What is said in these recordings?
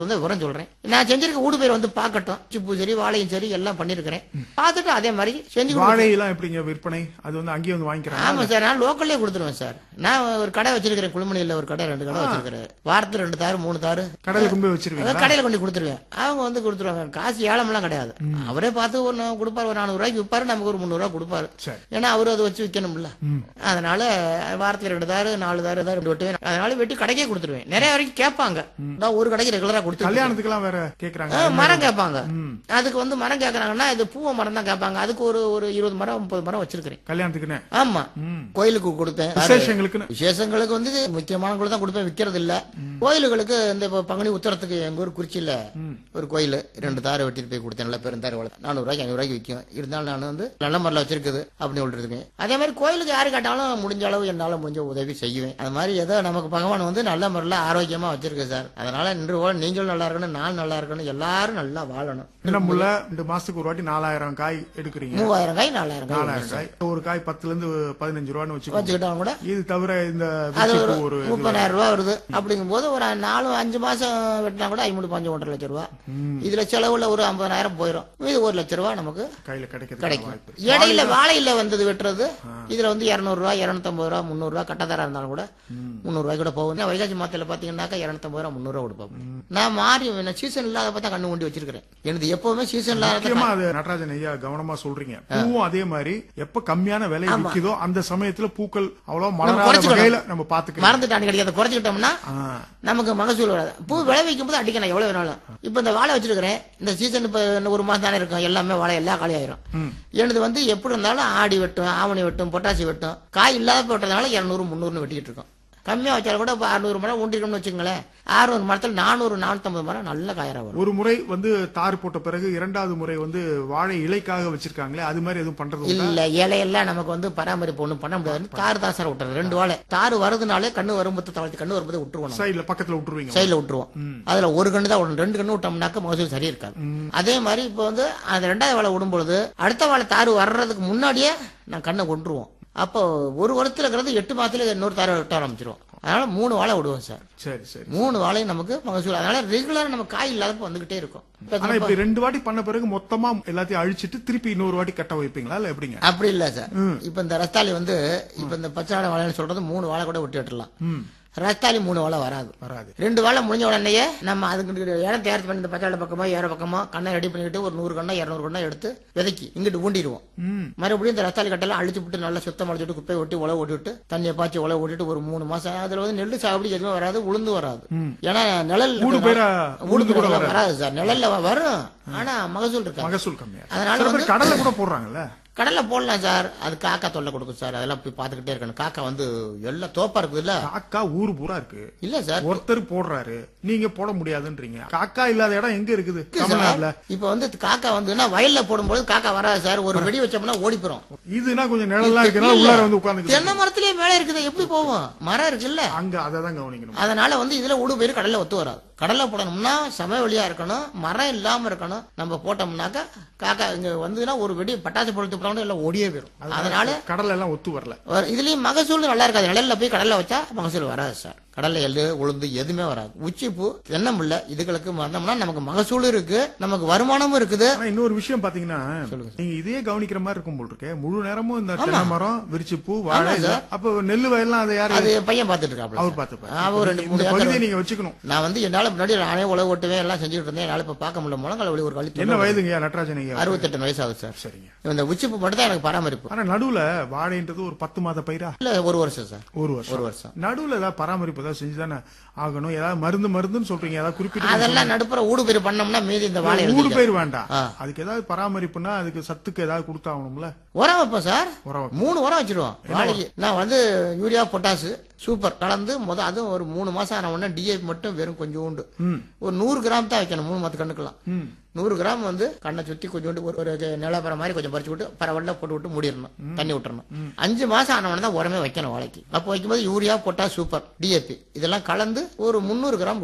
வந்து விவரம் சொல்றேன் நான் செஞ்சிருக்க ஊடு பேர் வந்து பார்க்கட்டும் சிப்பு சரி வாழையும் சரி எல்லாம் பண்ணிருக்கிறேன் பார்த்துட்டு அதே மாதிரி செஞ்சு கொடுங்க. வாழையெல்லாம் எப்படிங்க விற்பனை அது வந்து அங்கேயே வந்து வாங்கிக்கிறாங்க ஆமா சார் நான் லோக்கல்லே கொடுத்துருவேன் சார் நான் ஒரு கடை வச்சிருக்கிறேன் குழுமணியில் ஒரு கடை ரெண்டு கடை வச்சிருக்கிறேன் வாரத்துல ரெண்டு தாரு மூணு தாரு கடையில கொண்டு போய் வச்சிருவீங்களா அதான் கடையில கொண்டு கொடுத்துருவேன் அவங்க வந்து கொடுத்துருவாங்க காசு ஏலமெல்லாம் கிடையாது அவரே பார்த்து ஒரு நா- கொடுப்பாரு ஒரு நானூறு ரூபாய்க்கு விற்பாரு நமக்கு ஒரு முந்நூறு ரூபாய் கொடுப்பாரு சரி ஏன்னா அவரு அதை வச்சு விற்கணும்ல அதனால வாரத்துல ரெண்டு தாரு நாலு தாரு தான் ரெண்டு வெட்டுவேன் அதனால வெட்டி கடைக்கே கொடுத்துருவேன் நிறைய வரைக்கும் கேட்பாங்க நான் ஒரு கடைக்கு ரெகுலரா கொடுத்து கல்யாணத்துக்கெல்லாம் வேற கேக்குறாங்க ஆ, மரம் கேட்பாங்க அதுக்கு வந்து மரம் கேட்கறாங்கன்னா இது பூவ மரம் தான் கேட்பாங்க அதுக்கு ஒரு ஒரு இருபது மரம் முப்பது மரம் வச்சிருக்கிறேன் கல்யாணத்துக்குன்னு ஆமா ம். கோயிலுக்கு கொடுப்பேன் விசேஷங்களுக்குன்னு விசேஷங்களுக்கு வந்து முக்கியமானவங்களுக்கு தான் கொடுப்பேன் விக்கிறது இல்ல கோயிலுகளுக்கு இந்த இப்ப பங்குனி உத்தரத்துக்கு எங்க ஊர் குறிச்சியில ஒரு கோயில் ரெண்டு தாரை வெட்டிட்டு போய் கொடுத்தேன் நல்ல பெருந்தாரை வளர்த்து நானூறு ரூபாய்க்கு ஐநூறு ரூபாய்க்கு விற்கும் இருந்தாலும் நான் வந்து நல்ல மரில் வச்சிருக்குது அப்படின்னு சொல்லிருக்கேன் அதே மாதிரி கோயிலுக்கு யாரு கேட்டாலும் முடிஞ்ச அளவு என்னால முடிஞ்ச உதவி செய்வேன் அது மாதிரி ஏதோ நமக்கு பகவான் வந்து நல்ல முறையில் ஆரோக்கியமா வச்சிருக்கு சார் அதனால நின்று போல நீங்களும் நல்லா இருக்கணும் நான் நல்லா இருக்கணும் எல்லாரும் நல்லா வாழணும் நம்மள ரெண்டு மாசத்துக்கு ஒரு வாட்டி நாலாயிரம் காய் எடுக்கிறீங்க மூவாயிரம் காய் நாலாயிரம் காய் நாலாயிரம் காய் ஒரு காய் பத்துல இருந்து பதினஞ்சு ரூபான்னு வச்சுக்கோங்க வச்சுக்கிட்டவங்க கூட இது தவிர இந்த அது ஒரு விச்சிப்பூ ஒரு முப்பதாயிரம் ரூபாய் வருது அப்படிங்கும் போது ஒரு நாலு அஞ்சு மாசம் வெட்டினா கூட ஐம்பது பஞ்சு ஒன்றரை லட்சம் ரூபாய் இதுல செலவுல ஒரு ஐம்பதாயிரம் போயிடும் இது ஒரு லட்சம் ரூபாய் நமக்கு கையில கிடைக்கிறது கிடைக்கும் வாய்ப்பு இடையில வாழையில வந்தது வெட்டுறது இதுல வந்து இருநூறு ரூபாய் இருநூத்தம்பது ரூபாய் முந்நூறு ரூபாய் கட்டதாரா இருந்தாலும் கூட முந்நூறு ரூபாய் கூட போகும் நான் வைகாசி மாதத்துல பாத்தீங்கன்னாக்கா இருநூத்தம்பது ரூபாய் முந்நூறு ரூபாய் கொடுப்போம் நான் மாறி சீசன் இல்லாத பார்த்தா கண்ணு கொண்டு வச்சிருக்கிறேன் எனக்கு எப்பவுமே சீசன் இல்லாத முக்கியமா அது நடராஜன் ஐயா கவனமா சொல்றீங்க பூவும் அதே மாதிரி எப்ப கம்மியான விலை விக்குதோ அந்த சமயத்துல பூக்கள் அவ்வளவு மலராத குறைச்சுக்கணும். வகையில நம்ம பாத்துக்கலாம் மறந்துட்டான்னு கிடைக்காத குறைச்சிக்கிட்டோம்னா நமக்கு மகசூல் வராது பூ விளைவிக்கும் போது அடிக்கணும் எவ்வளவு வேணாலும் இப்ப இந்த வாழை வச்சிருக்கிறேன் இந்த சீசன் இப்ப இன்னும் ஒரு மாசம் தானே இருக்கும் எல்லாமே வாழை எல்லா காலி ஆயிரும் எனது வந்து எப்படி இருந்தாலும் ஆடி வெட்டும் ஆவணி வெட்டும் பொட்டாசி வெட்டும் காய் இல்லாத போட்டதுனால இருநூறு முந்நூறுன்னு வெட்டிக்கிட்டு இருக்கோம் கம்மியா வச்சாலும் கூட இப்ப அறுநூறு மரம் ஊண்டிருக்கோம்னு வச்சுங்களேன் அறுநூறு மரத்துல நானூறு நானூத்தம்பது மரம் நல்ல காயரா வரும் ஒரு முறை வந்து தார் போட்ட பிறகு இரண்டாவது முறை வந்து வாழை இலைக்காக வச்சிருக்காங்களே அது மாதிரி எதுவும் பண்றது உண்டா? இல்ல இலையெல்லாம் நமக்கு வந்து பராமரிப்பு ஒண்ணும் பண்ண முடியாது தாறு தான் சார் விட்டுறது ரெண்டு வாழை தாறு வருதுனாலே கண்ணு வரும்போது தவழ்த்து கண்ணு வரும்போது விட்டுருவோம் நம்ம. சைடுல பக்கத்துல விட்டுருவீங்க சைடுல விட்டுருவோம் அதுல ஒரு கண்ணு தான் விடணும் ரெண்டு கண்ணு விட்டோம்னாக்க மகசூல் சரியா இருக்காது அதே மாதிரி இப்போ வந்து அந்த ரெண்டாவது வாழை விடும்பொழுது அடுத்த வாழை தாறு வர்றதுக்கு முன்னாடியே நான் கண்ணை கொண்டுருவோம் அப்போ ஒரு வருஷத்துல இருக்கிறது எட்டு மாசத்துல இன்னொரு தாரை விட்ட ஆரம்பிச்சிருவோம் அதனால மூணு வாழை விடுவோம் சார் சரி சரி மூணு வாழையும் நமக்கு மகசூல் அதனால ரெகுலரா நம்ம காய் இல்லாதப்ப வந்துகிட்டே இருக்கும் இப்ப ஆனா இப்படி ரெண்டு வாட்டி பண்ண பிறகு மொத்தமா எல்லாத்தையும் அழிச்சிட்டு திருப்பி இன்னொரு வாட்டி கட்ட வைப்பீங்களா இல்ல எப்படிங்க அப்படி இல்ல சார் இப்ப இந்த ரஸ்தாலி வந்து இப்ப இந்த பச்சை வாழை வாழைன்னு சொல்றது மூணு வாழை கூட விட்டு விட்டுலாம் ம் ரஸ்தாலி மூணு வாழை வராது வராது ரெண்டு வாழை முடிஞ்ச உடனேயே நம்ம அதுக்கு இடம் தயாரிச்சு பண்ணி இந்த பச்சாளை பக்கமா ஏற பக்கமா கண்ணை ரெடி பண்ணிக்கிட்டு ஒரு நூறு கண்ணா இருநூறு கண்ணா எடுத்து விதைக்கி இங்கிட்டு ஊண்டிடுவோம் ம் மறுபடியும் இந்த ரஸ்தாலி கட்டெல்லாம் அழிச்சு விட்டு நல்லா சுத்தம் அழிச்சுட்டு குப்பையை ஒட்டி உழவு ஓட்டிட்டு தண்ணியை பாய்ச்சி உழவு ஓட்டிட்டு ஒரு மூணு மாசம் அதுல வந்து நெல்லு சாகுபடி எதுவுமே வராது உளுந்து வராது ஏன்னா நிழல் ஊடு இருக்கிறதுனால- பேரா ஊடு உளுந்து கூட பேரா வராது சார் நிழல்ல வரும் ஆனா மகசூல் இருக்காது மகசூல் கம்மியா அதனால சில வந்து பேர் கடலை கூட போடுறாங்கல்ல கடல்ல போடலாம் சார் அது காக்கா தொல்லை கொடுக்கும் சார் அதெல்லாம் போய் பாத்துக்கிட்டே இருக்கணும் காக்கா வந்து எல்லாம் தோப்பா இருக்குதுல்ல காக்கா ஊரு பூரா இருக்கு இல்ல சார் ஒருத்தர் போடுறாரு நீங்க போட முடியாதுன்றீங்க காக்கா இல்லாத இடம் எங்க இருக்குது தமிழ்நாட்டுல இப்ப வந்து காக்கா வந்துன்னா வயல்ல போடும்போது காக்கா வராது சார் ஒரு வெடி வச்சோம்னா ஓடி போயிரும் இதுனா கொஞ்சம் நிழல்லாம் இருக்கனால உள்ளார வந்து உட்கார்ந்து தென்னை மரத்திலேயே மேலே இருக்குது எப்படி போவோம் மரம் இருக்குல்ல அங்க அதை தான் கவனிக்கணும் அதனால வந்து இதுல ஊடு போயிரு கடல்ல ஒத்து வராது கடல்ல போடணும்னா சம வழியா இருக்கணும் மரம் இல்லாம இருக்கணும் நம்ம போட்டோம்னாக்கா காக்கா இங்க வந்துன்னா ஒரு வெடி பட்டாசு பொழுத்து போடணும் எல்லாம் ஓடியே போயிரும் அதனால கடலை எல்லாம் ஒத்து வரல வர- இதுலயும் மகசூல் நல்லா இருக்காது நிழல்ல போய் கடல்ல வச்சா மகசூல் வராது சார் கடல்ல எள்ளு உளுந்து எதுவுமே வராது உச்சிப்பூ தென்னம்பிள்ளை இதுகளுக்கு மறந்தோம்னா நமக்கு மகசூலும் இருக்கு நமக்கு வருமானமும் இருக்குது ஆனா இன்னொரு விஷயம் பாத்தீங்கன்னா நீங்க இதையே கவனிக்கிற மாதிரி இருக்கும் போல் இருக்கே முழு நேரமும் இந்த தென்னை மரம் விரிச்சு பூ வாழை இது. அப்ப நெல்லு வயல்லாம் அதை யாரு அது என் பையன் பாத்துட்டு இருக்காப்ல அவர் சார். பார்த்துப்பாரு அவர் ரெண்டு இந்த மூணு ஏக்கர் பகுதியை நீங்க வச்சுக்கணும் நான் வந்து என்னால முன்னாடி நானே உழவு ஓட்டுவேன் எல்லாம் செஞ்சுட்டு இருந்தேன் என்னால இப்ப பார்க்க முடியல முழங்கால வலி ஒரு கழி என்ன வயதுங்க நடராஜன் ஐயா அறுபத்தெட்டு வயசு ஆகுது சார் சரிங்க இந்த உச்சிப்பு மட்டும் தான் எனக்கு பராமரிப்பு ஆனா நடுவுல வாழைன்றது ஒரு பத்து மாத பயிரா இல்ல ஒரு வருஷம் சார் ஒரு வருஷம் ஒரு வருஷம் நடுவுல ஏதாவது பராமரிப்பு ஏதாவது செஞ்சுதானே ஆகணும் ஏதாவது மருந்து மருந்துன்னு சொல்றீங்க ஏதாவது குறிப்பிட்டு அதெல்லாம் நடுப்புற ஊடு பேர் பண்ணோம்னா மீதி இந்த வாழை ஊடு எழுதிக்க. பயிர் வேண்டாம் ஆ. அதுக்கு ஏதாவது பராமரிப்புனா அதுக்கு சத்துக்கு ஏதாவது கொடுத்தாகணும்ல உரம் வைப்போம் சார் உரம் வைப்போம். மூணு உரம் வச்சிருவோம் வாழைக்கு நான் வந்து யூரியா பொட்டாசு சூப்பர் கலந்து முத அதுவும் ஒரு மூணு மாசம் ஆன உடனே டிஏபி மட்டும் வெறும் கொஞ்சோண்டு ம் ஒரு நூறு கிராம் தான் வைக்கணும் மூணு மத்து கண்ணுக்கெல்லாம் ம் நூறு கிராம் வந்து கண்ணை சுத்தி கொஞ்சோண்டு ஒரு ஒரு நிலப்பரம் மாதிரி கொஞ்சம் பறிச்சு விட்டு பரவல்ல போட்டு விட்டு மூடிடணும் தண்ணி விட்டுறணும் அஞ்சு மாசம் ஆனவன தான் உரமே வைக்கணும் வாழைக்கு அப்போ வைக்கும்போது யூரியா பொட்டா சூப்பர் டிஏபி இதெல்லாம் கலந்து ஒரு முந்நூறு கிராம் கொடுப்போம்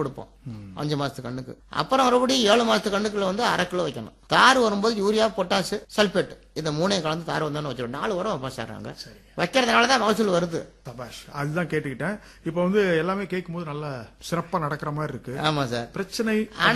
அஞ்சு மாசத்து கண்ணுக்கு அப்புறம் மறுபடியும் ஏழு மாசத்து கண்ணுக்குள்ள வந்து அரை கிலோ வைக்கணும் தார் வரும்போது யூரியா பொட்டாசு சல்பேட் இந்த மூணையும் கலந்து தார் வந்தோன்னு வச்சிடும் நாலு உரம் வைப்போம் சார் நாங்க வைக்கிறதுனால தான் மகசூல் வருது தபாஷ் அதுதான் கேட்டுக்கிட்டேன் இப்போ வந்து எல்லாமே கேட்கும் போது நல்லா சிறப்பா நடக்கிற மாதிரி இருக்கு ஆமா சார் பிரச்சனை